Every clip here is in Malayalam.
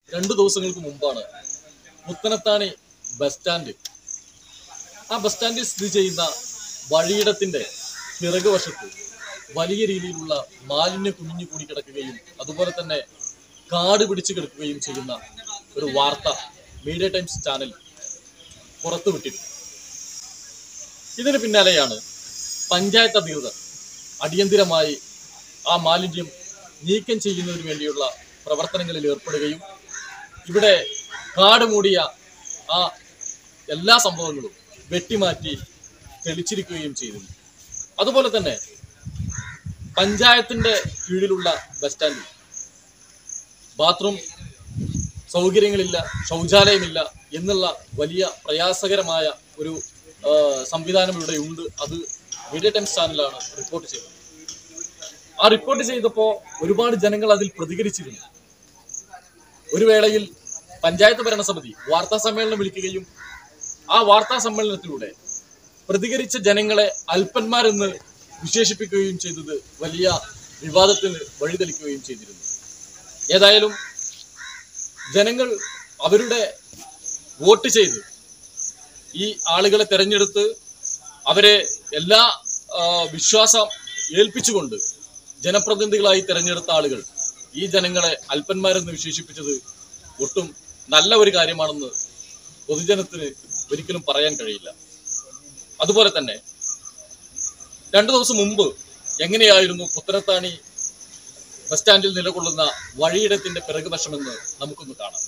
രണ്ടു ദിവസങ്ങൾക്ക് മുമ്പാണ് മുത്തനത്താണി ബസ് സ്റ്റാൻഡ് ആ ബസ് സ്റ്റാൻഡിൽ സ്ഥിതി ചെയ്യുന്ന വഴിയിടത്തിന്റെ പിറകുവശത്ത് വലിയ രീതിയിലുള്ള മാലിന്യം കുഞ്ഞു കൂടി കിടക്കുകയും അതുപോലെ തന്നെ കാട് പിടിച്ചു കിടക്കുകയും ചെയ്യുന്ന ഒരു വാർത്ത മീഡിയ ടൈംസ് ചാനൽ പുറത്തുവിട്ടിരുന്നു ഇതിന് പിന്നാലെയാണ് പഞ്ചായത്ത് അധികൃതർ അടിയന്തിരമായി ആ മാലിന്യം നീക്കം ചെയ്യുന്നതിന് വേണ്ടിയുള്ള പ്രവർത്തനങ്ങളിൽ ഏർപ്പെടുകയും ഇവിടെ കാട് മൂടിയ ആ എല്ലാ സംഭവങ്ങളും വെട്ടിമാറ്റി തെളിച്ചിരിക്കുകയും ചെയ്തിരുന്നു അതുപോലെ തന്നെ പഞ്ചായത്തിന്റെ കീഴിലുള്ള ബസ് സ്റ്റാൻഡിൽ ബാത്റൂം സൗകര്യങ്ങളില്ല ശൗചാലയമില്ല എന്നുള്ള വലിയ പ്രയാസകരമായ ഒരു ആ, സംവിധാനം ഇവിടെ ഉണ്ട് അത് മീഡിയ ടൈംസ് ചാനലാണ് റിപ്പോർട്ട് ചെയ്തത് ആ റിപ്പോർട്ട് ചെയ്തപ്പോൾ ഒരുപാട് ജനങ്ങൾ അതിൽ പ്രതികരിച്ചിരുന്നു ഒരു വേളയിൽ പഞ്ചായത്ത് ഭരണസമിതി വാർത്താ സമ്മേളനം വിളിക്കുകയും ആ വാർത്താ സമ്മേളനത്തിലൂടെ പ്രതികരിച്ച ജനങ്ങളെ അല്പന്മാരെന്ന് വിശേഷിപ്പിക്കുകയും ചെയ്തത് വലിയ വിവാദത്തിന് വഴിതെളിക്കുകയും ചെയ്തിരുന്നു ഏതായാലും ജനങ്ങൾ അവരുടെ വോട്ട് ചെയ്ത് ഈ ആളുകളെ തെരഞ്ഞെടുത്ത് അവരെ എല്ലാ ആ, വിശ്വാസം ഏൽപ്പിച്ചുകൊണ്ട് ജനപ്രതിനിധികളായി തെരഞ്ഞെടുത്ത ആളുകൾ ഈ ജനങ്ങളെ അല്പന്മാരെന്ന് വിശേഷിപ്പിച്ചത് ഒട്ടും നല്ല ഒരു കാര്യമാണെന്ന് പൊതുജനത്തിന് ഒരിക്കലും പറയാൻ കഴിയില്ല അതുപോലെ തന്നെ രണ്ടു ദിവസം മുമ്പ് എങ്ങനെയായിരുന്നു പുത്തനത്താണി ബസ് സ്റ്റാൻഡിൽ നിലകൊള്ളുന്ന വഴിയിടത്തിന്റെ പിറകുവശമെന്ന് നമുക്കൊന്ന് കാണാം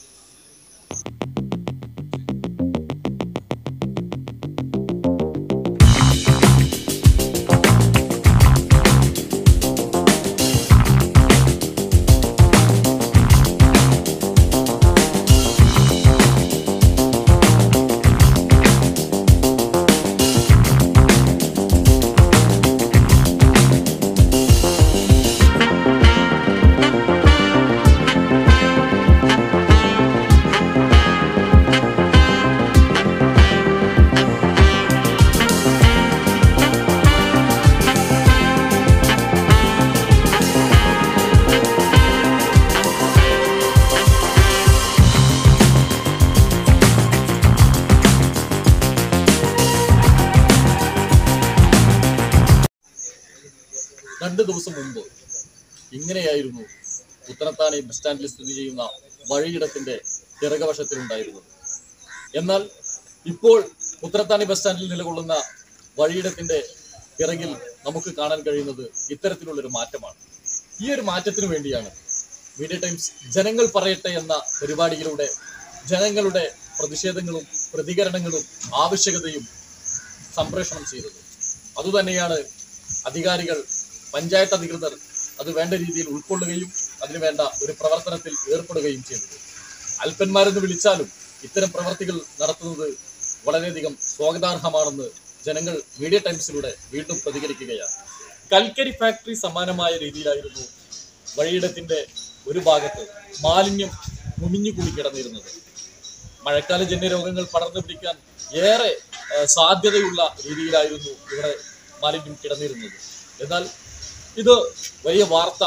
രണ്ട് ദിവസം മുമ്പ് ഇങ്ങനെയായിരുന്നു ഉത്തരത്താണി ബസ് സ്റ്റാൻഡിൽ സ്ഥിതി ചെയ്യുന്ന വഴിയിടത്തിന്റെ പിറകവശത്തിലുണ്ടായിരുന്നത് എന്നാൽ ഇപ്പോൾ ഉത്തരത്താണി ബസ് സ്റ്റാൻഡിൽ നിലകൊള്ളുന്ന വഴിയിടത്തിന്റെ പിറകിൽ നമുക്ക് കാണാൻ കഴിയുന്നത് ഇത്തരത്തിലുള്ളൊരു മാറ്റമാണ് ഈ ഒരു മാറ്റത്തിന് വേണ്ടിയാണ് മീഡിയ ടൈംസ് ജനങ്ങൾ പറയട്ടെ എന്ന പരിപാടിയിലൂടെ ജനങ്ങളുടെ പ്രതിഷേധങ്ങളും പ്രതികരണങ്ങളും ആവശ്യകതയും സംപ്രേഷണം ചെയ്തത് അതുതന്നെയാണ് അധികാരികൾ പഞ്ചായത്ത് അധികൃതർ അത് വേണ്ട രീതിയിൽ ഉൾക്കൊള്ളുകയും അതിനുവേണ്ട ഒരു പ്രവർത്തനത്തിൽ ഏർപ്പെടുകയും ചെയ്തത് അല്പന്മാരെന്ന് വിളിച്ചാലും ഇത്തരം പ്രവർത്തികൾ നടത്തുന്നത് വളരെയധികം സ്വാഗതാർഹമാണെന്ന് ജനങ്ങൾ മീഡിയ ടൈംസിലൂടെ വീണ്ടും പ്രതികരിക്കുകയാണ് കൽക്കരി ഫാക്ടറി സമാനമായ രീതിയിലായിരുന്നു വഴിയിടത്തിന്റെ ഒരു ഭാഗത്ത് മാലിന്യം മുമിഞ്ഞുകൂടി കിടന്നിരുന്നത് മഴക്കാല ജന്യ രോഗങ്ങൾ പടർന്നു പിടിക്കാൻ ഏറെ ആ, സാധ്യതയുള്ള രീതിയിലായിരുന്നു ഇവിടെ മാലിന്യം കിടന്നിരുന്നത് എന്നാൽ ഇത് വലിയ വാർത്ത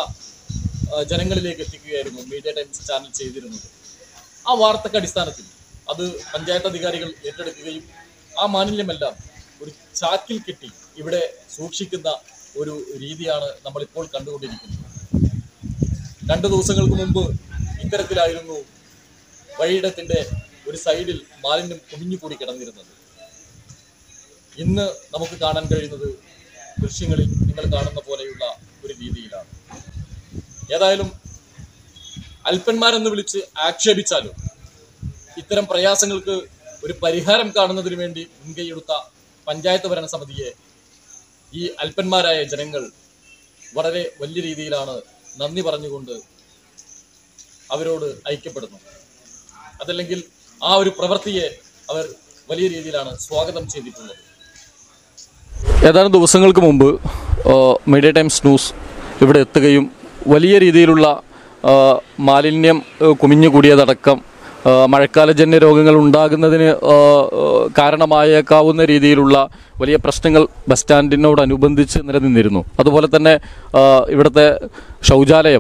ആ, ജനങ്ങളിലേക്ക് എത്തിക്കുകയായിരുന്നു മീഡിയ ടൈംസ് ചാനൽ ചെയ്തിരുന്നത് ആ വാർത്തക്ക് അടിസ്ഥാനത്തിൽ അത് പഞ്ചായത്ത് അധികാരികൾ ഏറ്റെടുക്കുകയും ആ മാലിന്യമെല്ലാം ഒരു ചാക്കിൽ കെട്ടി ഇവിടെ സൂക്ഷിക്കുന്ന ഒരു രീതിയാണ് നമ്മളിപ്പോൾ കണ്ടുകൊണ്ടിരിക്കുന്നത് രണ്ട് ദിവസങ്ങൾക്ക് മുമ്പ് ഇത്തരത്തിലായിരുന്നു വഴിയിടത്തിന്റെ ഒരു സൈഡിൽ മാലിന്യം കുമിഞ്ഞുകൂടി കിടന്നിരുന്നത് ഇന്ന് നമുക്ക് കാണാൻ കഴിയുന്നത് ദൃശ്യങ്ങളിൽ നിങ്ങൾ കാണുന്ന പോലെയുള്ള ഒരു രീതിയിലാണ് ഏതായാലും അല്പന്മാരെന്ന് വിളിച്ച് ആക്ഷേപിച്ചാലും ഇത്തരം പ്രയാസങ്ങൾക്ക് ഒരു പരിഹാരം കാണുന്നതിന് വേണ്ടി മുൻകൈയെടുത്ത പഞ്ചായത്ത് ഭരണസമിതിയെ ഈ അല്പന്മാരായ ജനങ്ങൾ വളരെ വലിയ രീതിയിലാണ് നന്ദി പറഞ്ഞുകൊണ്ട് അവരോട് ഐക്യപ്പെടുന്നു അതല്ലെങ്കിൽ ആ ഒരു പ്രവൃത്തിയെ അവർ വലിയ രീതിയിലാണ് സ്വാഗതം ചെയ്തിട്ടുള്ളത് ഏതാനും ദിവസങ്ങൾക്ക് മുമ്പ് ആ, മീഡിയ ടൈംസ് ന്യൂസ് ഇവിടെ എത്തുകയും വലിയ രീതിയിലുള്ള ആ, മാലിന്യം ആ, കുമിഞ്ഞുകൂടിയതടക്കം ആ, മഴക്കാലജന്യ രോഗങ്ങൾ ഉണ്ടാകുന്നതിന് ആ, ആ, കാരണമായേക്കാവുന്ന രീതിയിലുള്ള വലിയ പ്രശ്നങ്ങൾ ബസ് സ്റ്റാൻഡിനോടനുബന്ധിച്ച് നിലനിന്നിരുന്നു അതുപോലെ തന്നെ ആ, ഇവിടുത്തെ ശൗചാലയം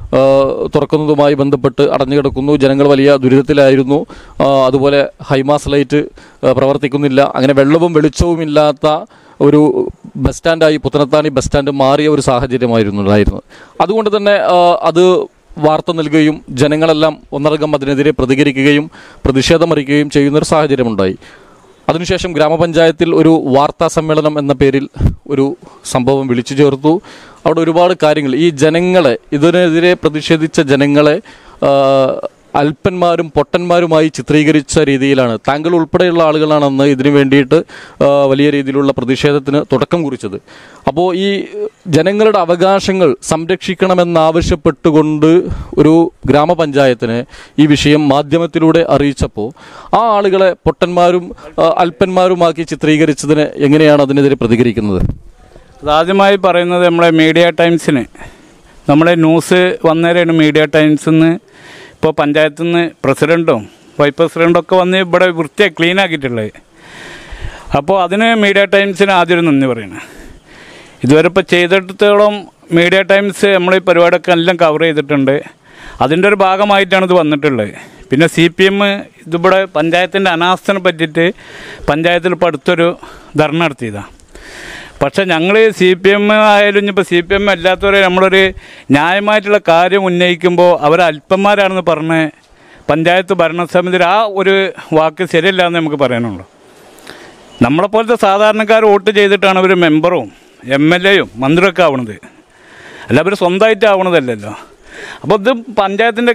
ആ, തുറക്കുന്നതുമായി ബന്ധപ്പെട്ട് അടഞ്ഞു കിടക്കുന്നു ജനങ്ങൾ വലിയ ദുരിതത്തിലായിരുന്നു ആ, അതുപോലെ ഹൈമാസ് ലൈറ്റ് ആ, പ്രവർത്തിക്കുന്നില്ല അങ്ങനെ വെള്ളവും വെളിച്ചവും ഇല്ലാത്ത ഒരു ബസ് സ്റ്റാൻഡായി പുത്തനത്താണി ബസ് സ്റ്റാൻഡ് മാറിയ ഒരു സാഹചര്യമായിരുന്നു ഉണ്ടായിരുന്നത് അതുകൊണ്ട് തന്നെ ആ, അത് വാർത്ത നൽകുകയും ജനങ്ങളെല്ലാം ഒന്നടങ്കം അതിനെതിരെ പ്രതികരിക്കുകയും പ്രതിഷേധമറിയിക്കുകയും ചെയ്യുന്നൊരു സാഹചര്യമുണ്ടായി അതിനുശേഷം ഗ്രാമപഞ്ചായത്തിൽ ഒരു വാർത്താ സമ്മേളനം എന്ന പേരിൽ ഒരു സംഭവം വിളിച്ചു ചേർത്തു അവിടെ ഒരുപാട് കാര്യങ്ങൾ ഈ ജനങ്ങളെ ഇതിനെതിരെ പ്രതിഷേധിച്ച ജനങ്ങളെ ആ, അല്പന്മാരും പൊട്ടന്മാരുമായി ചിത്രീകരിച്ച രീതിയിലാണ് താങ്കൾ ഉൾപ്പെടെയുള്ള ആളുകളാണ് അന്ന് ഇതിനു വേണ്ടിയിട്ട് ആ, വലിയ രീതിയിലുള്ള പ്രതിഷേധത്തിന് തുടക്കം കുറിച്ചത് അപ്പോൾ ഈ ജനങ്ങളുടെ അവകാശങ്ങൾ സംരക്ഷിക്കണമെന്നാവശ്യപ്പെട്ടുകൊണ്ട് ഒരു ഗ്രാമപഞ്ചായത്തിന് ഈ വിഷയം മാധ്യമത്തിലൂടെ അറിയിച്ചപ്പോൾ ആ ആളുകളെ പൊട്ടന്മാരും ആ, അല്പന്മാരുമാക്കി ചിത്രീകരിച്ചതിന് എങ്ങനെയാണ് അതിനെതിരെ പ്രതികരിക്കുന്നത് അതാദ്യമായി പറയുന്നത് നമ്മളെ മീഡിയ ടൈംസിന് നമ്മളെ ന്യൂസ് വന്നേരാണ് മീഡിയ ടൈംസിൽ നിന്ന് ഇപ്പോൾ പഞ്ചായത്തിൽ നിന്ന് പ്രസിഡൻറ്റും വൈസ് പ്രസിഡൻറ്റും ഒക്കെ വന്ന് ഇവിടെ വൃത്തിയായി ക്ലീൻ ആക്കിയിട്ടുള്ളത് അപ്പോൾ അതിന് മീഡിയ ടൈംസിന് ആദ്യം ഒരു നന്ദി പറയണം ഇതുവരെ ഇപ്പോൾ ചെയ്തിടത്തോളം മീഡിയ ടൈംസ് നമ്മൾ ഈ പരിപാടിയൊക്കെ എല്ലാം കവർ ചെയ്തിട്ടുണ്ട് അതിൻ്റെ ഒരു ഭാഗമായിട്ടാണ് ഇത് വന്നിട്ടുള്ളത് പിന്നെ സി പി എം ഇതിവിടെ പഞ്ചായത്തിൻ്റെ അനാസ്ഥനെ പറ്റിയിട്ട് പഞ്ചായത്തിൽ ഇപ്പോൾ അടുത്തൊരു ധർണ നടത്തിയതാണ് പക്ഷെ ഞങ്ങൾ സി പി എം ആയാലും ഇനിയിപ്പോൾ സി പി എം അല്ലാത്തവരെ നമ്മളൊരു ന്യായമായിട്ടുള്ള കാര്യം ഉന്നയിക്കുമ്പോൾ അവർ അല്പന്മാരാണെന്ന് പറഞ്ഞ് പഞ്ചായത്ത് ഭരണസമിതിയിൽ ആ ഒരു വാക്ക് ശരിയല്ല എന്ന് നമുക്ക് പറയാനുള്ളൂ നമ്മളെപ്പോലത്തെ സാധാരണക്കാർ വോട്ട് ചെയ്തിട്ടാണ് അവർ മെമ്പറും എം എൽ എയും മന്ത്രിയൊക്കെ ആവണത് അല്ല അവർ സ്വന്തമായിട്ട് ആവണതല്ലല്ലോ അപ്പോൾ ഇത് പഞ്ചായത്തിൻ്റെ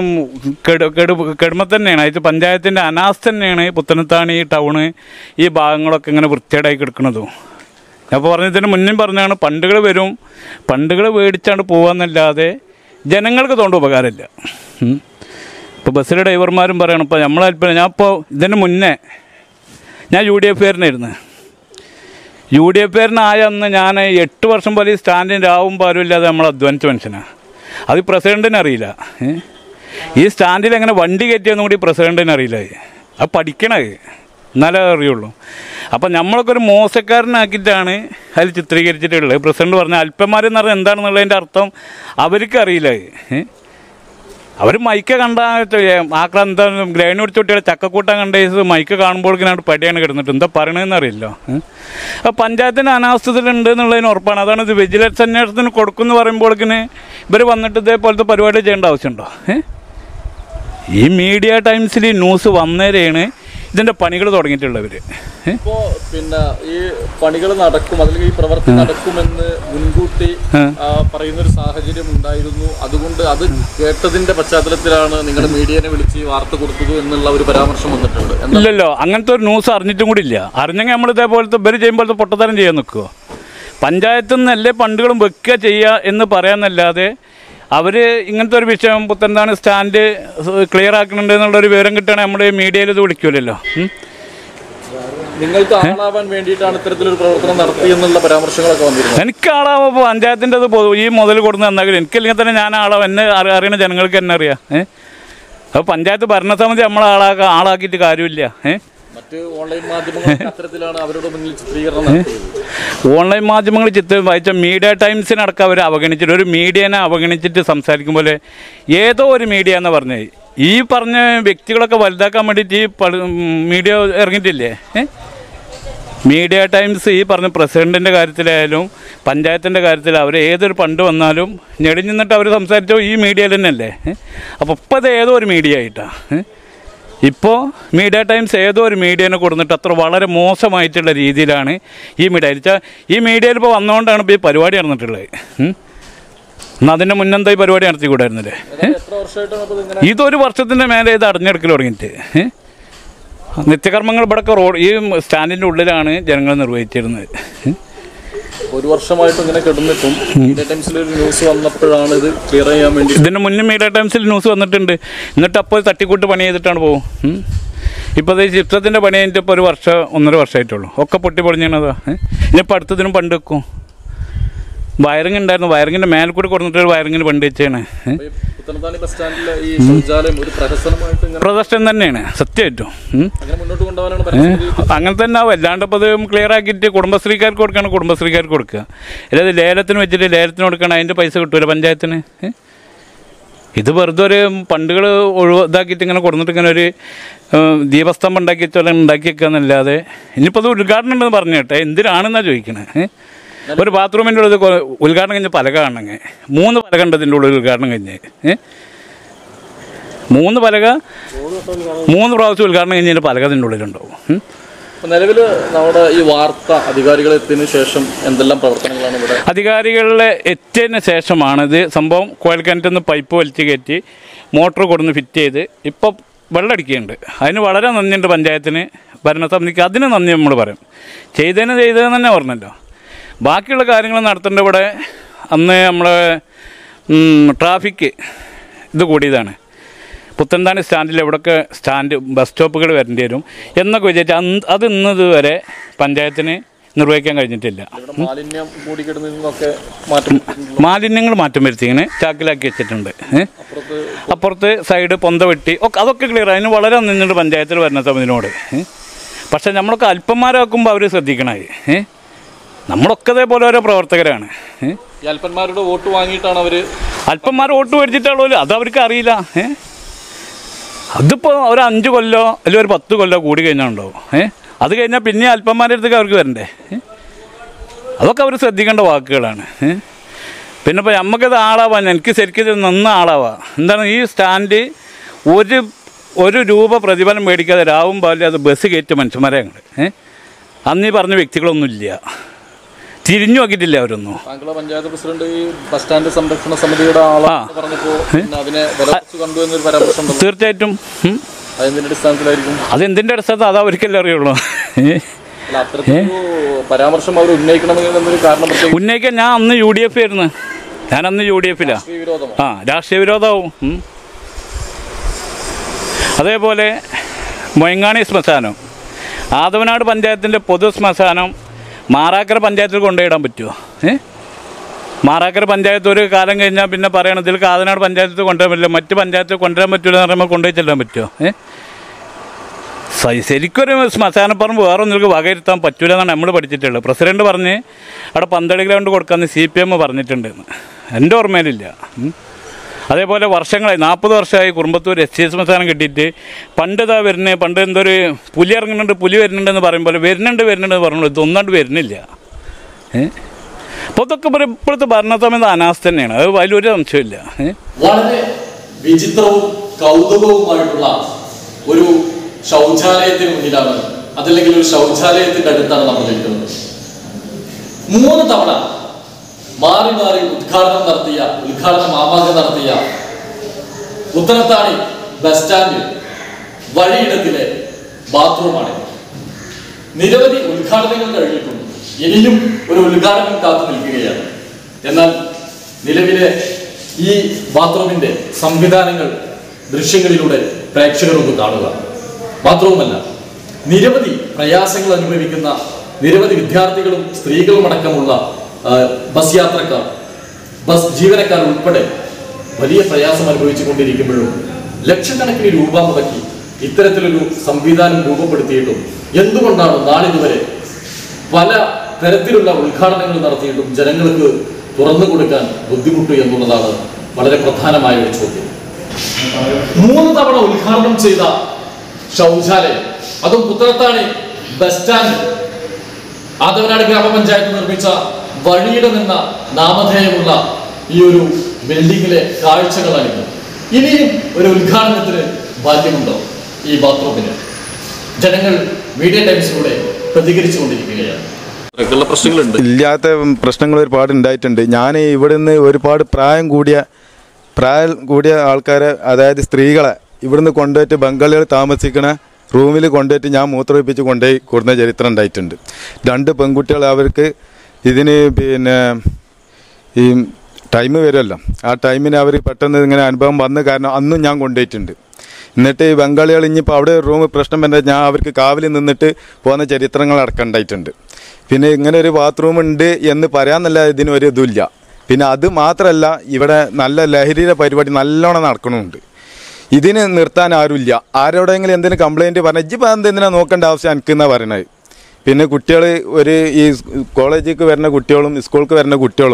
കെടുമ തന്നെയാണ് അതായത് പഞ്ചായത്തിൻ്റെ അനാസ്ഥ തന്നെയാണ് പുത്തനത്താണി ടൗണ് ഈ ഭാഗങ്ങളൊക്കെ ഇങ്ങനെ വൃത്തികേടായി കിടക്കുന്നതും അപ്പോൾ പറഞ്ഞതിന് മുന്നേ പറഞ്ഞാണ് പണ്ടുകൾ വരും പണ്ടുകൾ മേടിച്ചാണ്ട് പോകാമെന്നല്ലാതെ ജനങ്ങൾക്ക് തോണ്ട ഉപകാരമില്ല ഉം. ഇപ്പോൾ ബസ്സിലെ ഡ്രൈവർമാരും പറയണം ഇപ്പോൾ നമ്മളൽപ്പം ഞാൻ ഇപ്പോൾ ഇതിന് മുന്നേ ഞാൻ യു ഡി എഫ് കാരനായിരുന്നു യു ഡി എഫ് കാരനായ അന്ന് ഞാൻ എട്ട് വർഷം പോലെ ഈ സ്റ്റാൻഡിന് രാവും പാലും ഇല്ലാതെ നമ്മൾ അധ്വാനിച്ച മനുഷ്യനാണ് അത് പ്രസിഡൻറ്റിന് അറിയില്ല ഏ? ഈ സ്റ്റാൻഡിൽ എങ്ങനെ വണ്ടി കയറ്റിയെന്നും കൂടി പ്രസിഡൻറ്റിന് അറിയില്ല അത് പഠിക്കണത് എന്നാലേ അറിയുള്ളൂ അപ്പം നമ്മളൊക്കെ ഒരു മോശക്കാരനാക്കിയിട്ടാണ് അതിൽ ചിത്രീകരിച്ചിട്ടുള്ളത് പ്രസിഡന്റ് പറഞ്ഞ അല്പന്മാരെന്ന് പറഞ്ഞാൽ എന്താണെന്നുള്ളതിൻ്റെ അർത്ഥം അവർക്ക് അറിയില്ല ഏ? അവർ മൈക്ക് കണ്ട ആക്രാന്ത ഗ്രൈൻഡ് പിടിച്ച കുട്ടികളെ ചക്കക്കൂട്ടം കണ്ട കേസ് മൈക്ക് കാണുമ്പോഴേക്കിനാണ് പടിയാണ് കിടന്നിട്ട് എന്താ പറയണതെന്ന് അറിയില്ലോ അപ്പോൾ പഞ്ചായത്തിൻ്റെ അനാസ്ഥത്തിലുണ്ട് എന്നുള്ളതിന് ഉറപ്പാണ് അതാണ് ഇത് വിജിലൻസ് അന്വേഷണത്തിന് കൊടുക്കുമെന്ന് പറയുമ്പോഴേക്കിന് ഇവർ വന്നിട്ട് ഇതേപോലത്തെ പരിപാടി ചെയ്യേണ്ട ആവശ്യമുണ്ടോ ഏ? ഈ മീഡിയ ടൈംസിൽ ഈ ന്യൂസ് വന്നേരെയാണ് ഇതിൻ്റെ പണികൾ തുടങ്ങിയിട്ടുള്ളവർ ഇപ്പോ പിന്നെ ഈ പണികൾ നടക്കും അല്ലെങ്കിൽ ഈ പ്രവൃത്തി നടക്കുമെന്ന് മുൻകൂട്ടി ആ, പറയുന്ന ഒരു സാഹചര്യം ഉണ്ടായിരുന്നു അതുകൊണ്ട് അത് കേട്ടതിന്റെ പശ്ചാത്തലത്തിലാണ് നിങ്ങൾ മീഡിയനെ വിളിച്ച് ഈ വാർത്ത കൊടുത്തത് എന്നുള്ള ഒരു പരാമർശം വന്നിട്ടുണ്ട് എന്താ ഇല്ലല്ലോ അങ്ങനത്തെ ഒരു ന്യൂസ് അറിഞ്ഞിട്ടും കൂടി ഇല്ല അറിഞ്ഞെങ്കിൽ നമ്മൾ ഇതേപോലത്തെ ഇവർ ചെയ്യുമ്പോഴത്തെ പൊട്ടത്തരം ചെയ്യാൻ നിൽക്കുമോ പഞ്ചായത്തിൽ നിന്നല്ലേ ഫണ്ടുകളും വെക്കുക ചെയ്യുക എന്ന് പറയാന്നല്ലാതെ അവർ ഇങ്ങനത്തെ ഒരു വിഷയം പുത്തന്താണ് സ്റ്റാൻഡ് ക്ലിയർ ആക്കുന്നുണ്ട് എന്നുള്ളൊരു വിവരം കിട്ടുകയാണെങ്കിൽ നമ്മുടെ മീഡിയയിൽ ഇത് വിളിക്കുമല്ലോ ഉം. നിങ്ങൾക്ക് ആളാവാൻ വേണ്ടിയിട്ടാണ് ഇത്തരത്തിലൊരു പ്രവർത്തനം നടത്തി എന്നുള്ള പരാമർശങ്ങളൊക്കെ വന്നിരുന്നു എനിക്ക് ആളാവുമ്പോൾ പഞ്ചായത്തിൻ്റെ അത് പൊതു ഈ മുതൽ കൊടുന്ന് തന്നെങ്കിൽ എനിക്കില്ലെങ്കിൽ തന്നെ ഞാൻ ആളാവും എന്നെ അറി- അറിയണ ജനങ്ങൾക്ക് എന്നെ അറിയാം ഏഹ് അപ്പോൾ പഞ്ചായത്ത് ഭരണസമിതി നമ്മളെ ആളാക്ക ആളാക്കിയിട്ട് കാര്യമില്ല ഏഹ് മറ്റ് ഓൺലൈൻ മാധ്യമങ്ങളൊക്കെ അത്തരത്തിലാണ് അവരുടെ മുന്നിൽ ചിത്രീകരണം നടത്തിയത് ഓൺലൈൻ മാധ്യമങ്ങൾ ചിത്രം വായിച്ച മീഡിയ ടൈംസിനടക്കം അവർ അവഗണിച്ചിട്ട് ഒരു മീഡിയനെ അവഗണിച്ചിട്ട് സംസാരിക്കും പോലെ ഏതോ ഒരു മീഡിയ എന്ന് പറഞ്ഞത് ഈ പറഞ്ഞ വ്യക്തികളൊക്കെ വലുതാക്കാൻ വേണ്ടിയിട്ട് ഈ പള- മീഡിയ ഇറങ്ങിയിട്ടില്ലേ ഏ? മീഡിയ ടൈംസ് ഈ പറഞ്ഞ പ്രസിഡന്റിൻ്റെ കാര്യത്തിലായാലും പഞ്ചായത്തിൻ്റെ കാര്യത്തിൽ അവർ ഏതൊരു ഫണ്ട് വന്നാലും ഞെടിഞ്ഞ് നിന്നിട്ട് അവർ സംസാരിച്ചോ ഈ മീഡിയയിൽ തന്നെയല്ലേ അപ്പോൾ ഇപ്പോൾ ഇത് ഏതോ ഒരു മീഡിയ ആയിട്ടാണ് ഇപ്പോൾ മീഡിയ ടൈംസ് ഏതോ ഒരു മീഡിയനെ കൊടുത്തിട്ട് അത്ര വളരെ മോശമായിട്ടുള്ള രീതിയിലാണ് ഈ മീഡിയ വെച്ചാൽ ഈ മീഡിയയിൽ ഇപ്പോൾ വന്നുകൊണ്ടാണ് ഇപ്പോൾ ഈ പരിപാടി നടന്നിട്ടുള്ളത് ഉം. എന്നാൽ അതിൻ്റെ മുന്നെന്താ ഈ പരിപാടി നടത്തിക്കൂടായിരുന്നില്ലേ ഏതായാലും എത്ര വർഷമായിട്ടാണ് അപ്പോൾ ഇതിങ്ങനെ ഇതൊരു വർഷത്തിൻ്റെ മേലെ ഇത് അടഞ്ഞെടുക്കൽ തുടങ്ങിയിട്ട് ഏ? നിത്യകർമ്മങ്ങൾ ഇവിടെയൊക്കെ റോഡ് ഈ സ്റ്റാൻഡിൻ്റെ ഉള്ളിലാണ് ജനങ്ങൾ നിർവഹിച്ചിരുന്നത് ഏ? ഒരു വർഷമായിട്ട് ഇങ്ങനെ കിടന്നിട്ടും മീഡിയ ടൈംസിൽ ഒരു ന്യൂസ് വന്നപ്പോഴാണ് ഇത് ക്ലിയർ ചെയ്യാൻ വേണ്ടി ഇതിന് മുന്നേ മീഡിയ ടൈംസിൽ ന്യൂസ് വന്നിട്ടുണ്ട് എന്നിട്ട് അപ്പോൾ തട്ടിക്കൂട്ട് പണി ചെയ്തിട്ടാണ് പോകും ഉം. ഇപ്പോൾ ഈ ചിത്രത്തിൻ്റെ പണി കഴിഞ്ഞിട്ട് ഇപ്പോൾ ഒരു വർഷം ഒന്നര വർഷമായിട്ടുള്ളൂ ഒക്കെ പൊട്ടി പൊളിഞ്ഞതാ ഇനിയിപ്പോൾ അടുത്തതിനും പണ്ട് വെക്കും വയറിങ് ഉണ്ടായിരുന്നു വയറിങ്ങിൻ്റെ മേലെ കൂടി കൊടുത്തിട്ട് ഒരു വയറിങ്ങിന് പണ്ട് വെച്ചാണ് ഈ പുത്തനത്താണി ബസ് സ്റ്റാൻഡിലെ ഈ ശൗചാലയം ഒരു പ്രഹസനമായിട്ട് ഇങ്ങനെ പ്രദർശനം തന്നെയാണ് സത്യമായിട്ടും ഉം. അങ്ങനെ മുന്നോട്ട് കൊണ്ടുപോകാനാണ് പരസ്പരം അങ്ങനെ തന്നെ ആവും അല്ലാണ്ട് ഇപ്പോൾ അത് ക്ലിയർ ആക്കിയിട്ട് കുടുംബശ്രീക്കാർക്ക് കൊടുക്കുകയാണ് കുടുംബശ്രീക്കാർക്ക് കൊടുക്കുക അല്ലാതെ ലേലത്തിന് വെച്ചിട്ട് ലേലത്തിന് കൊടുക്കണം അതിൻ്റെ പൈസ കിട്ടൂല പഞ്ചായത്തിന് ഏ? ഇത് വെറുതെ ഒരു പണ്ടുകൾ ഒഴിവ് ഇതാക്കിയിട്ട് ഇങ്ങനെ കൊടുത്തിട്ട് ഇങ്ങനെ ഒരു ഏഹ്, ദീപസ്തംഭം ഉണ്ടാക്കിയിട്ട് വല്ല ഉണ്ടാക്കി വെക്കാന്നല്ലാതെ ഇനിയിപ്പോൾ അത് ഉദ്ഘാടനം ഉണ്ടെന്ന് പറഞ്ഞു കേട്ടെ എന്തിനാണെന്നാണ് ചോദിക്കണേ ഏ? ഒരു ബാത്റൂമിൻ്റെ ഉള്ളിൽ കൊ- ഉദ്ഘാടനം കഴിഞ്ഞ് പലക കാണണമെങ്കിൽ മൂന്ന് പലക ഉണ്ട് ഇതിൻ്റെ ഉള്ളിൽ ഉദ്ഘാടനം കഴിഞ്ഞ് ഏ? മൂന്ന് പലക മൂന്ന് പ്രാവശ്യം ഉദ്ഘാടനം കഴിഞ്ഞതിൻ്റെ പലക ഇതിൻ്റെ ഉള്ളിലുണ്ടാവും ഉം. നിലവിൽ നമ്മുടെ ഈ വാർത്ത അധികാരികൾ എത്തിയതിനു ശേഷം എന്തെല്ലാം പ്രവർത്തനങ്ങളാണ് ഇവിടെ അധികാരികളിലെ എത്തിയതിന് ശേഷമാണ് ഇത് സംഭവം കുഴൽക്കിണറ്റിൽ നിന്ന് പൈപ്പ് വലിച്ചു കയറ്റി മോട്ടർ കൊടുന്ന് ഫിറ്റ് ചെയ്ത് ഇപ്പോൾ വെള്ളമടിക്കുന്നുണ്ട് അതിന് വളരെ നന്ദിയുണ്ട് പഞ്ചായത്തിന് ഭരണസമിതിക്ക് അതിന് നന്ദി നമ്മൾ പറയും ചെയ്തതിന് ചെയ്തതെന്ന് തന്നെ പറഞ്ഞല്ലോ ബാക്കിയുള്ള കാര്യങ്ങൾ നടത്തേണ്ട ഇവിടെ അന്ന് നമ്മളെ ട്രാഫിക് ഇത് കൂടിയതാണ് പുത്തൻതാണി സ്റ്റാൻഡിൽ എവിടെയൊക്കെ സ്റ്റാൻഡ് ബസ് സ്റ്റോപ്പുകൾ വരേണ്ടി വരും എന്നൊക്കെ വിചാരിച്ച് അന്ന് അത് ഇന്നതുവരെ പഞ്ചായത്തിന് നിർവഹിക്കാൻ കഴിഞ്ഞിട്ടില്ല ഇവിടെ മാലിന്യം കൂടിക്കിടന്നൊക്കെ മാറ്റം മാലിന്യങ്ങൾ മാറ്റം വരുത്തിങ്ങനെ ചാക്കിലാക്കി വെച്ചിട്ടുണ്ട് ഏ? അപ്പുറത്ത് അപ്പുറത്ത് സൈഡ് പൊന്ത വെട്ടി ഒക്കെ അതൊക്കെ ക്ലിയർ അതിന് വളരെ നിന്നിട്ട് പഞ്ചായത്തിൽ വരുന്ന സമയത്തിനോട് ഏ? പക്ഷെ നമ്മളൊക്കെ അല്പന്മാരാക്കുമ്പോൾ അവർ ശ്രദ്ധിക്കണത് ഏ നമ്മളൊക്കെ അതേപോലെ ഓരോ പ്രവർത്തകരാണ് ഏ? ഈ അല്പന്മാരുടെ വോട്ട് വാങ്ങിയിട്ടാണ് അവര് അല്പന്മാർ വോട്ട് മേടിച്ചിട്ടുള്ളൂ അത് അവർക്ക് അറിയില്ല ഏ അതിപ്പോൾ ഒരു അഞ്ച് കൊല്ലോ അല്ലെങ്കിൽ ഒരു പത്ത് കൊല്ലോ കൂടി കഴിഞ്ഞാൽ ഉണ്ടാവും ഏ അത് കഴിഞ്ഞാൽ പിന്നെ അല്പന്മാരുടെ അടുത്തേക്ക് അവർക്ക് വരണ്ടേ ഏ? അതൊക്കെ അവർ ശ്രദ്ധിക്കേണ്ട വാക്കുകളാണ് ഏ? പിന്നെ ഇപ്പോൾ നമുക്കത് ആളാവാൻ എനിക്ക് ശരിക്കും ഇത് നന്ന ആളാവാം എന്താണ് ഈ സ്റ്റാൻഡ് ഒരു ഒരു രൂപ പ്രതിഫലം മേടിക്കാതെ രാവും പാലിൽ അത് ബസ് കയറ്റിയ മനുഷ്യന്മാരെ ഞങ്ങൾ ഏ അന്ന് ഈ പറഞ്ഞ വ്യക്തികളൊന്നുമില്ല തിരിഞ്ഞു നോക്കിയിട്ടില്ല അവരൊന്നും താങ്കളെ പഞ്ചായത്ത് പ്രസിഡന്റ് ഈ ബസ് സ്റ്റാൻഡ് സംരക്ഷണ സമിതിയുടെ ആളാണെന്ന് പറഞ്ഞപ്പോ പിന്നെ അതിനെ വില കുറച്ച് കണ്ടു എന്നൊരു പരാമർശം ഉണ്ടല്ലോ തീർച്ചയായിട്ടും ഉം. അതെന്തിന്റെ അടിസ്ഥാനത്തിലായിരിക്കും അതെന്തിൻ്റെ അടിസ്ഥാനത്തിൽ അത് അവർക്കല്ലേ അറിയുള്ളൂ ഏ? അല്ല അത്തരത്തിലൊരു പരാമർശം അവർ ഉന്നയിക്കണമെങ്കിൽ എന്നൊരു കാരണം പ്രത്യേകിച്ച് ഉന്നയിക്കാൻ ഞാൻ അന്ന് യു ഡി എഫ് ആയിരുന്നു ഞാൻ അന്ന് യു ഡി എഫിലാ രാഷ്ട്രീയ വിരോധമോ ആ രാഷ്ട്രീയ വിരോധമാവും ഉം. അതേപോലെ മൊയങ്ങാണി ശ്മശാനം ആദവനാട് പഞ്ചായത്തിൻ്റെ പൊതു ശ്മശാനം മാറാക്കര പഞ്ചായത്തിൽ കൊണ്ടുപോയിടാൻ പറ്റുമോ ഏ മാറാക്കര പഞ്ചായത്ത് ഒരു കാലം കഴിഞ്ഞാൽ പിന്നെ പറയണം ഇതിൽ കാതനാട് പഞ്ചായത്തിൽ കൊണ്ടുവരാൻ പറ്റില്ല മറ്റ് പഞ്ചായത്തിൽ കൊണ്ടുവരാൻ പറ്റില്ല എന്ന് പറയുമ്പോൾ കൊണ്ടുപോയി ചെല്ലാൻ പറ്റുമോ ഏ സ- ശരിക്കൊരു ശ്മശാനപ്പറമ്പ് വേറെ ഒന്നും വകയിരുത്താൻ പറ്റൂല എന്നാണ് നമ്മൾ പഠിച്ചിട്ടുള്ളത് പ്രസിഡന്റ് പറഞ്ഞ് അവിടെ പന്തളി ഗ്രൗണ്ട് കൊടുക്കാമെന്ന് സി പി എം പറഞ്ഞിട്ടുണ്ട് എന്ന്. എൻ്റെ ഓർമ്മയിലില്ല ഉം. അതേപോലെ വർഷങ്ങളായി നാൽപ്പത് വർഷമായി കുറുമ്പത്തൂർ എസ് സി ശ്മശാനം കിട്ടിയിട്ട് പണ്ട് ഇതാ വരുന്നത് പണ്ട് എന്തൊരു പുലി ഇറങ്ങുന്നുണ്ട് പുലി വരുന്നുണ്ടെന്ന് പറയുമ്പോൾ വരുന്നുണ്ട് വരുന്നുണ്ട് എന്ന് പറഞ്ഞു ഇതൊന്നാണ്ട് വരുന്നില്ല ഏ അപ്പോൾ ഇതൊക്കെ പറയും ഇപ്പോഴത്തെ ഭരണസമിതി അനാസ്ഥ തന്നെയാണ് അത് വലിയൊരു സംശയമില്ല ഏ വളരെ വിചിത്രവും കൗതുകവുമായിട്ടുള്ള ഒരു ശൗചാലയത്തിന് മുന്നിലാണ് അതല്ലെങ്കിൽ ഒരു ശൗചാലയത്തിന്റെ അടുത്താണ് നമ്മൾ നിൽക്കുന്നത് മൂന്ന് തവണ മാറി മാറി ഉദ്ഘാടനം നടത്തിയ ഉദ്ഘാടന മാമാങ്കം നടത്തിയ ഉത്തരത്താണി ബസ് സ്റ്റാൻഡ് വഴിയിടത്തിലെ ബാത്റൂമാണ് നിരവധി ഉദ്ഘാടനങ്ങൾ കഴിഞ്ഞിട്ടുണ്ട് ഇനിയും ഒരു ഉദ്ഘാടനം കാത്തു നിൽക്കുകയാണ് എന്നാൽ നിലവിലെ ഈ ബാത്റൂമിന്റെ സംവിധാനങ്ങൾ ദൃശ്യങ്ങളിലൂടെ പ്രേക്ഷകർ ഒന്ന് കാണുക ബാത്റൂമല്ല നിരവധി പ്രയാസങ്ങൾ അനുഭവിക്കുന്ന നിരവധി വിദ്യാർത്ഥികളും സ്ത്രീകളും അടക്കമുള്ള ആ, ബസ് യാത്രക്കാർ ബസ് ജീവനക്കാർ ഉൾപ്പെടെ വലിയ പ്രയാസം അനുഭവിച്ചു കൊണ്ടിരിക്കുമ്പോഴും ലക്ഷക്കണക്കിന് രൂപ മുടക്കി ഇത്തരത്തിലൊരു സംവിധാനം രൂപപ്പെടുത്തിയിട്ടും എന്തുകൊണ്ടാണ് നാളിതുവരെ പല തരത്തിലുള്ള ഉദ്ഘാടനങ്ങൾ നടത്തിയിട്ടും ജനങ്ങൾക്ക് തുറന്നു കൊടുക്കാൻ ബുദ്ധിമുട്ട് എന്നുള്ളതാണ് വളരെ പ്രധാനമായ ഒരു ചോദ്യം മൂന്ന് തവണ ഉദ്ഘാടനം ചെയ്ത ശൗചാലയം അതും പുത്തനത്താണി ബസ് സ്റ്റാൻഡ് ആദവനാട് ഗ്രാമപഞ്ചായത്ത് നിർമ്മിച്ച വഴിയിടം എന്ന നാമധേയമുള്ള ഈ ഒരു ബിൽഡിങ്ങിലെ കാഴ്ചകളാണിത് ഇനിയും ഒരു ഉദ്ഘാടനത്തിന് ബാധ്യമുണ്ടോ ഈ ബാത്റൂമിന് ജനങ്ങൾ മീഡിയ ടൈംസിലൂടെ പ്രതികരിച്ചു കൊണ്ടിരിക്കുകയാണ് പ്രശ്നങ്ങളുണ്ട് ഇല്ലാത്ത പ്രശ്നങ്ങൾ ഒരുപാട് ഉണ്ടായിട്ടുണ്ട് ഞാൻ ഇവിടെ നിന്ന് ഒരുപാട് പ്രായം കൂടിയ പ്രായം കൂടിയ ആൾക്കാരെ അതായത് സ്ത്രീകളെ ഇവിടുന്ന് കൊണ്ടുപോയിട്ട് ബംഗാളികൾ താമസിക്കണ റൂമിൽ കൊണ്ടുപോയിട്ട് ഞാൻ മൂത്രമൊഴിപ്പിച്ച് കൊണ്ടുപോയി കൊടുന്ന ചരിത്രം ഉണ്ടായിട്ടുണ്ട് രണ്ട് പെൺകുട്ടികൾ അവർക്ക് ഇതിന് പിന്നെ ഈ ടൈം വരുമല്ലോ ആ ടൈമിന് അവർ പെട്ടെന്ന് ഇങ്ങനെ അനുഭവം വന്ന് കാരണം അന്നും ഞാൻ കൊണ്ടുപോയിട്ടുണ്ട് എന്നിട്ട് ഈ ബംഗാളികൾ ഇനിയിപ്പോൾ അവിടെ റൂം പ്രശ്നം വന്നാൽ ഞാൻ അവർക്ക് കാവലിൽ നിന്നിട്ട് പോകുന്ന ചരിത്രങ്ങൾ അടക്കം ഉണ്ടായിട്ടുണ്ട് പിന്നെ ഇങ്ങനെ ഒരു ബാത്റൂം ഉണ്ട് എന്ന് പറയാന്നല്ല ഇതിന് ഒരു ഇതുമില്ല പിന്നെ അത് മാത്രമല്ല ഇവിടെ നല്ല ലഹരിയുടെ പരിപാടി നല്ലോണം നടക്കണമുണ്ട് ഇതിന് നിർത്താൻ ആരുമില്ല ആരോടെങ്കിലും എന്തെങ്കിലും കംപ്ലൈൻറ്റ് പറഞ്ഞാൽ ഇജ്ജിപ്പോൾ എന്തിനാ നോക്കേണ്ട ആവശ്യം എനിക്കെന്നാണ് പറയണത് പിന്നെ കുട്ടികൾ ഒരു ഈ കോളേജിലേക്ക് വരുന്ന കുട്ടികളും സ്കൂൾക്ക് വരുന്ന കുട്ടികളും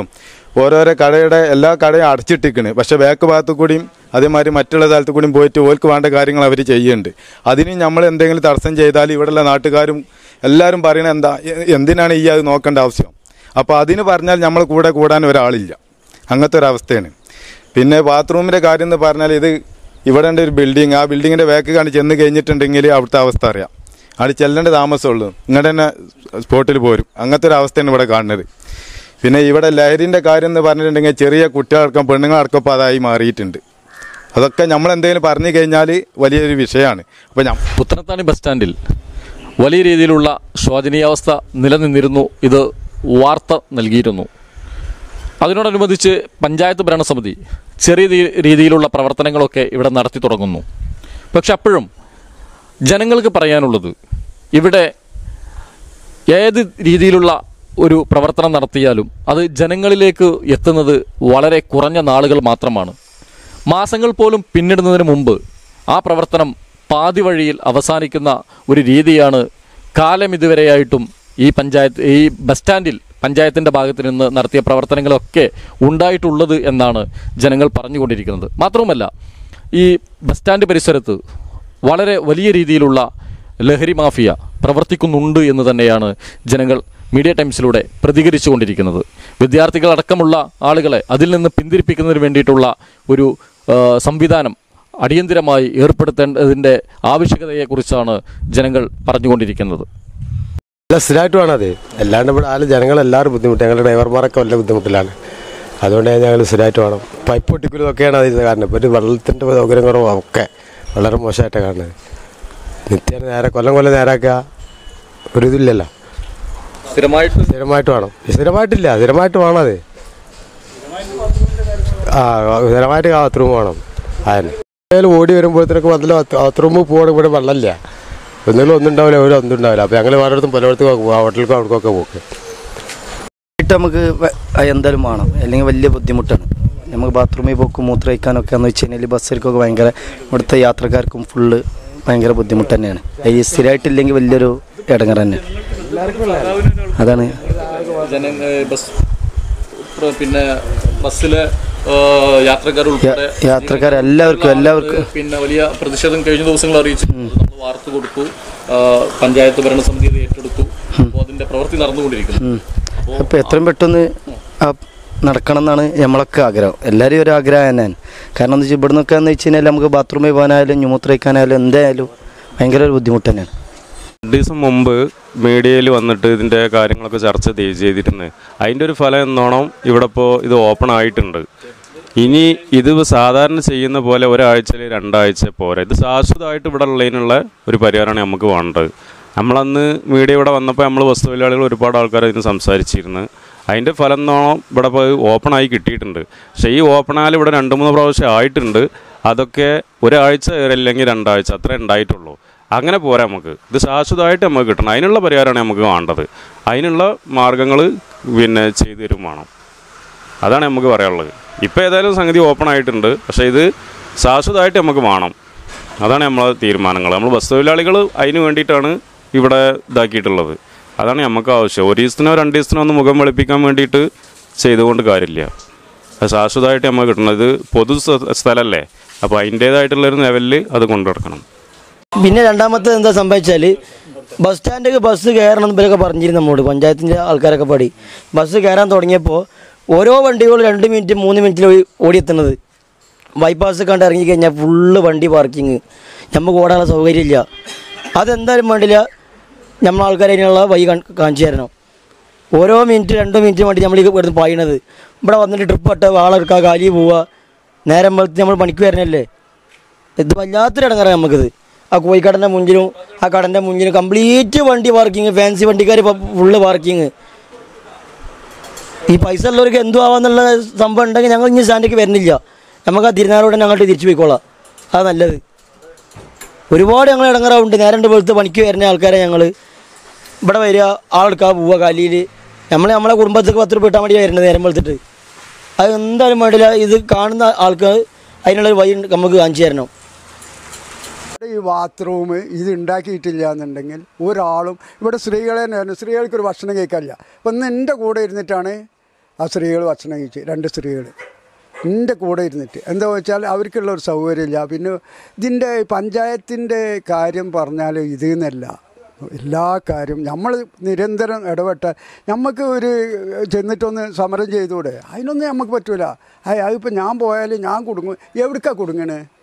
ഓരോരോ കടയുടെ എല്ലാ കടയും അടച്ചിട്ടിക്കണ് പക്ഷെ ബാക്ക് ഭാഗത്തു കൂടിയും അതേമാതിരി മറ്റുള്ള സ്ഥലത്തു കൂടിയും പോയിട്ട് ഓർക്ക് വേണ്ട കാര്യങ്ങൾ അവർ ചെയ്യുന്നുണ്ട് അതിന് നമ്മൾ എന്തെങ്കിലും തടസ്സം ചെയ്താൽ ഇവിടെയുള്ള നാട്ടുകാരും എല്ലാവരും പറയണ എന്താ എ- എന്തിനാണ് ഈ അത് നോക്കേണ്ട ആവശ്യം അപ്പോൾ അതിന് പറഞ്ഞാൽ നമ്മൾ കൂടെ കൂടാൻ ഒരാളില്ല അങ്ങനത്തെ ഒരു അവസ്ഥയാണ് പിന്നെ ബാത്റൂമിൻ്റെ കാര്യം എന്ന് പറഞ്ഞാൽ ഇത് ഇവിടെ ഉണ്ട് ഒരു ബിൽഡിങ് ആ ബിൽഡിങ്ങിൻ്റെ ബാക്ക് കണ്ട് ചെന്ന് കഴിഞ്ഞിട്ടുണ്ടെങ്കിൽ അവിടുത്തെ അവസ്ഥ അറിയാം അവിടെ ചെല്ലേണ്ട താമസമുള്ളൂ ഇങ്ങോട്ട് തന്നെ സ്പോട്ടിൽ പോരും അങ്ങനത്തെ ഒരു അവസ്ഥയാണ് ഇവിടെ കാണുന്നത് പിന്നെ ഇവിടെ ലഹരിൻ്റെ കാര്യം എന്ന് പറഞ്ഞിട്ടുണ്ടെങ്കിൽ ചെറിയ കുട്ടികളടക്കം പെണ്ണുങ്ങളടക്കം ഇപ്പോൾ അതായി മാറിയിട്ടുണ്ട് അതൊക്കെ നമ്മൾ എന്തെങ്കിലും പറഞ്ഞു കഴിഞ്ഞാൽ വലിയൊരു വിഷയമാണ് അപ്പോൾ ഞാൻ പുത്തനത്താണി ബസ് സ്റ്റാൻഡിൽ വലിയ രീതിയിലുള്ള ശോചനീയാവസ്ഥ നിലനിന്നിരുന്നു ഇത് വാർത്ത നൽകിയിരുന്നു അതിനോടനുബന്ധിച്ച് പഞ്ചായത്ത് ഭരണസമിതി ചെറിയ രീ- രീതിയിലുള്ള പ്രവർത്തനങ്ങളൊക്കെ ഇവിടെ നടത്തി തുടങ്ങുന്നു പക്ഷെ അപ്പോഴും ജനങ്ങൾക്ക് പറയാനുള്ളത് ഇവിടെ ഏത് രീതിയിലുള്ള ഒരു പ്രവർത്തനം നടത്തിയാലും അത് ജനങ്ങളിലേക്ക് എത്തുന്നത് വളരെ കുറഞ്ഞ നാളുകൾ മാത്രമാണ് മാസങ്ങൾ പോലും പിന്നിടുന്നതിന് മുമ്പ് ആ പ്രവർത്തനം പാതി വഴിയിൽ അവസാനിക്കുന്ന ഒരു രീതിയാണ് കാലം ഇതുവരെയായിട്ടും ഈ പഞ്ചായത്ത് ഈ ബസ് സ്റ്റാൻഡിൽ പഞ്ചായത്തിൻ്റെ ഭാഗത്ത് നിന്ന് നടത്തിയ പ്രവർത്തനങ്ങളൊക്കെ ഉണ്ടായിട്ടുള്ളത് എന്നാണ് ജനങ്ങൾ പറഞ്ഞുകൊണ്ടിരിക്കുന്നത് മാത്രവുമല്ല ഈ ബസ് സ്റ്റാൻഡ് പരിസരത്ത് വളരെ വലിയ രീതിയിലുള്ള ലഹരി മാഫിയ പ്രവർത്തിക്കുന്നുണ്ട് എന്ന് തന്നെയാണ് ജനങ്ങൾ മീഡിയ ടൈംസിലൂടെ പ്രതികരിച്ചുകൊണ്ടിരിക്കുന്നത് വിദ്യാർത്ഥികളടക്കമുള്ള ആളുകളെ അതിൽ നിന്ന് പിന്തിരിപ്പിക്കുന്നതിന് വേണ്ടിയിട്ടുള്ള ഒരു ആ, സംവിധാനം അടിയന്തിരമായി ഏർപ്പെടുത്തേണ്ടതിൻ്റെ ആവശ്യകതയെക്കുറിച്ചാണ് ജനങ്ങൾ പറഞ്ഞുകൊണ്ടിരിക്കുന്നത് അല്ല സ്ഥിരമായിട്ട് വേണം അത് അല്ലാണ്ട് ഇവിടെ ആരും ജനങ്ങളെല്ലാവരും ബുദ്ധിമുട്ട് ഞങ്ങളുടെ ഡ്രൈവർമാരൊക്കെ വലിയ ബുദ്ധിമുട്ടിലാണ് അതുകൊണ്ട് ഞങ്ങൾ സ്ഥിരമായിട്ട് വേണം പൈപ്പ് പൊട്ടിക്കലൊക്കെയാണ് അതിന് കാരണം ഇപ്പോൾ ഒരു വെള്ളത്തിൻ്റെ സൗകര്യം കുറവും ഒക്കെ വളരെ മോശമായിട്ടാണ് കാണുന്നത് നിത്യേന നേരെ കൊല്ലം കൊല്ലം നേരാക്കുക ഒരു ഇതില്ലല്ലോ സ്ഥിരമായിട്ട് സ്ഥിരമായിട്ട് വേണം സ്ഥിരമായിട്ടില്ല സ്ഥിരമായിട്ട് വേണം അത് ആ സ്ഥിരമായിട്ട് ബാത്റൂം വേണം അതിന് ഏതായാലും ഓടി വരുമ്പോഴത്തേക്ക് വന്നില്ല ബാത്റൂം പോകണം ഇവിടെ വെള്ളമില്ല ഒന്നുമില്ല ഒന്നും ഉണ്ടാവില്ല ഇവിടെ ഒന്നും ഉണ്ടാവില്ല അപ്പോൾ ഞങ്ങൾ പലയിടത്തും പലയിടത്തും പോകും ഹോട്ടലിലേക്കും അവിടേക്കൊക്കെ പോകും ആയിട്ട് നമുക്ക് വ- അത് എന്തായാലും വേണം അല്ലെങ്കിൽ വലിയ ബുദ്ധിമുട്ടാണ് നമുക്ക് ബാത്റൂമിൽ പോക്കും മൂത്രമൊഴിക്കാനൊക്കെ എന്ന് വെച്ച് കഴിഞ്ഞാൽ ബസ്സിലേക്കൊക്കെ ഭയങ്കര ഇവിടുത്തെ യാത്രക്കാർക്കും ഫുള്ള് ഭയങ്കര ബുദ്ധിമുട്ട് തന്നെയാണ് ഈ സ്ഥിരമായിട്ടില്ലെങ്കിൽ വലിയൊരു ഇടങ്ങർ തന്നെ അതാണ് ജന ബസ് പിന്നെ ബസ്സിലെ യാത്രക്കാർ ഉൾപ്പെടെ യാ- യാത്രക്കാർ എല്ലാവർക്കും എല്ലാവർക്കും പിന്നെ വലിയ പ്രതിഷേധം കഴിഞ്ഞ ദിവസങ്ങൾ അറിയിച്ചു നമ്മൾ വാർത്ത കൊടുത്തു ആ, പഞ്ചായത്ത് ഭരണസമിതി ഇത് ഏറ്റെടുത്തു അപ്പോൾ അതിന്റെ പ്രവൃത്തി നടന്നുകൊണ്ടിരിക്കുന്നു അപ്പോൾ എത്രയും പെട്ടെന്ന് ആ നടക്കണം എന്നാണ് നമ്മളൊക്കെ ആഗ്രഹം എല്ലാവരും ഒരു ആഗ്രഹം തന്നെയാണ് കാരണം എന്താ വെച്ചാൽ ഇവിടെ നിന്നൊക്കെ എന്ന് വെച്ച് കഴിഞ്ഞാൽ നമുക്ക് ബാത്റൂമിൽ പോകാനായാലും മൂത്രമൊഴിക്കാനായാലും എന്തായാലും ഭയങ്കര ഒരു ബുദ്ധിമുട്ട് തന്നെയാണ് രണ്ട് ദിവസം മുമ്പ് മീഡിയയിൽ വന്നിട്ട് ഇതിൻ്റെ കാര്യങ്ങളൊക്കെ ചർച്ച ചെയ്- ചെയ്തിരുന്നു അതിൻ്റെ ഒരു ഫലം എന്നോണം ഇവിടെ ഇപ്പോൾ ഇത് ഓപ്പൺ ആയിട്ടുണ്ട് ഇനി ഇത് സാധാരണ ചെയ്യുന്ന പോലെ ഒരാഴ്ചയിൽ രണ്ടാഴ്ച പോരാ ഇത് ശാശ്വതമായിട്ട് ഇവിടെ ഉള്ളതിനുള്ള ഒരു പരിഹാരമാണ് നമുക്ക് വേണ്ടത് നമ്മളന്ന് മീഡിയ ഇവിടെ വന്നപ്പോൾ നമ്മൾ വസ്തു തൊഴിലാളികൾ ഒരുപാട് ആൾക്കാർ ഇതിന് സംസാരിച്ചിരുന്നു അതിൻ്റെ ഫലം എന്നോണം ഇവിടെ ഇപ്പോൾ ഓപ്പൺ ആയി കിട്ടിയിട്ടുണ്ട് പക്ഷേ ഈ ഓപ്പൺ ആയാലും ഇവിടെ രണ്ട് മൂന്ന് പ്രാവശ്യം ആയിട്ടുണ്ട് അതൊക്കെ ഒരാഴ്ച അല്ലെങ്കിൽ രണ്ടാഴ്ച അത്രേ ഉണ്ടായിട്ടുള്ളൂ അങ്ങനെ പോരാ നമുക്ക് ഇത് ശാശ്വതമായിട്ട് നമുക്ക് കിട്ടണം അതിനുള്ള പരിഹാരമാണ് നമുക്ക് വേണ്ടത് അതിനുള്ള മാർഗങ്ങൾ പിന്നെ ചെയ്തു തരും വേണം അതാണ് നമുക്ക് പറയാനുള്ളത് ഇപ്പോൾ ഏതായാലും സംഗതി ഓപ്പൺ ആയിട്ടുണ്ട് പക്ഷേ ഇത് ശാശ്വതമായിട്ട് നമുക്ക് വേണം അതാണ് നമ്മളെ തീരുമാനങ്ങൾ നമ്മൾ ബസ് തൊഴിലാളികൾ അതിന് വേണ്ടിയിട്ടാണ് ഇവിടെ ഇതാക്കിയിട്ടുള്ളത് അതാണ് നമുക്ക് ആവശ്യം ഒരു ദിവസത്തിനോ രണ്ട് ദിവസത്തിനോ ഒന്ന് മുഖം വെളുപ്പിക്കാൻ വേണ്ടിയിട്ട് ചെയ്തുകൊണ്ട് കാര്യമില്ല അത് ശാശ്വതമായിട്ട് നമുക്ക് കിട്ടണം ഇത് പൊതു സ്ഥ- സ്ഥലമല്ലേ അപ്പോൾ അതിൻ്റേതായിട്ടുള്ളൊരു ലെവലിൽ അത് കൊണ്ടു നടക്കണം പിന്നെ രണ്ടാമത്തെ എന്താ സംഭവിച്ചാൽ ബസ് സ്റ്റാൻഡിലേക്ക് ബസ് കയറണം എന്ന് ഇവരൊക്കെ പറഞ്ഞിരുന്നു നമ്മോട് പഞ്ചായത്തിൻ്റെ ആൾക്കാരൊക്കെ പാടി ബസ് കയറാൻ തുടങ്ങിയപ്പോൾ ഓരോ വണ്ടികളും രണ്ട് മിനിറ്റ് മൂന്ന് മിനിറ്റിൽ ഓടിയെത്തുന്നത് ബൈപ്പാസ് കണ്ട് ഇറങ്ങി കഴിഞ്ഞാൽ ഫുള്ള് വണ്ടി പാർക്കിങ് നമുക്ക് ഓടാനുള്ള സൗകര്യമില്ല അതെന്തായാലും വേണ്ടില്ല നമ്മൾ ആൾക്കാർ അതിനുള്ള വഴി കാൺ- കാണിച്ചു തരണം ഓരോ മിനിറ്റ് രണ്ട് മിനിറ്റ് വേണ്ടി നമ്മൾ ഇവിടുന്ന് പായണത് ഇവിടെ വന്നിട്ട് ട്രിപ്പ് ഇട്ട് വാളെടുക്കുക കാലി പോവുക നേരം വെളുത്ത് നമ്മൾ പണിക്ക് വരണല്ലേ ഇത് വല്ലാത്തൊരു ഇടങ്ങാറാണ് നമുക്കിത് ആ കോഴിക്കടൻ്റെ മുന്നിലും ആ കടൻ്റെ മുന്നിലും കംപ്ലീറ്റ് വണ്ടി പാർക്കിങ് ഫാൻസി വണ്ടിക്കാർ ഫുള്ള് പാർക്കിങ് ഈ പൈസ ഉള്ളവർക്ക് എന്തു ആവാന്നുള്ള സംഭവം ഉണ്ടെങ്കിൽ ഞങ്ങൾ ഇനി സ്റ്റാൻഡിലേക്ക് വരുന്നില്ല നമുക്ക് ആ തിരുനാളോടെ അങ്ങോട്ട് തിരിച്ചു പോയിക്കോളാം അതാ നല്ലത് ഒരുപാട് ഞങ്ങൾ ഇടങ്ങാറാവുണ്ട് നേരം വെളുത്ത് പണിക്ക് വരുന്ന ആൾക്കാരെ ഞങ്ങൾ ഇവിടെ വരിക ആളെടുക്കുക പോവുക കാലിയിൽ നമ്മൾ നമ്മളെ കുടുംബത്തേക്ക് പത്ത് രൂപ ഇട്ടാൽ മതി വരുന്നത് നേരം വെളുത്തിട്ട് അത് എന്തായാലും വേണ്ടില്ല ഇത് കാണുന്ന ആൾക്ക് അതിനുള്ളൊരു വഴി നമുക്ക് കാണിച്ചു തരണം ഈ ബാത്റൂം ഇത് ഉണ്ടാക്കിയിട്ടില്ല എന്നുണ്ടെങ്കിൽ ഒരാളും ഇവിടെ സ്ത്രീകളെ തന്നെ സ്ത്രീകൾക്ക് ഒരു ഭക്ഷണം കഴിക്കാനില്ല അപ്പം ഇന്ന് എൻ്റെ കൂടെ ഇരുന്നിട്ടാണ് ആ സ്ത്രീകൾ ഭക്ഷണം കഴിച്ച് രണ്ട് സ്ത്രീകൾ എൻ്റെ കൂടെ ഇരുന്നിട്ട് എന്താ വെച്ചാൽ അവർക്കുള്ള ഒരു സൗകര്യമില്ല പിന്നെ ഇതിൻ്റെ പഞ്ചായത്തിൻ്റെ കാര്യം പറഞ്ഞാൽ ഇത് എന്നല്ല എല്ലാ കാര്യവും നമ്മൾ നിരന്തരം ഇടപെട്ടാൽ നമുക്ക് ഒരു ചെന്നിട്ടൊന്ന് സമരം ചെയ്തുകൂടെ അതിനൊന്നും നമുക്ക് പറ്റൂല അതിപ്പോൾ ഞാൻ പോയാൽ ഞാൻ കുടുങ്ങും എവിടേക്കാണ് കുടുങ്ങണേ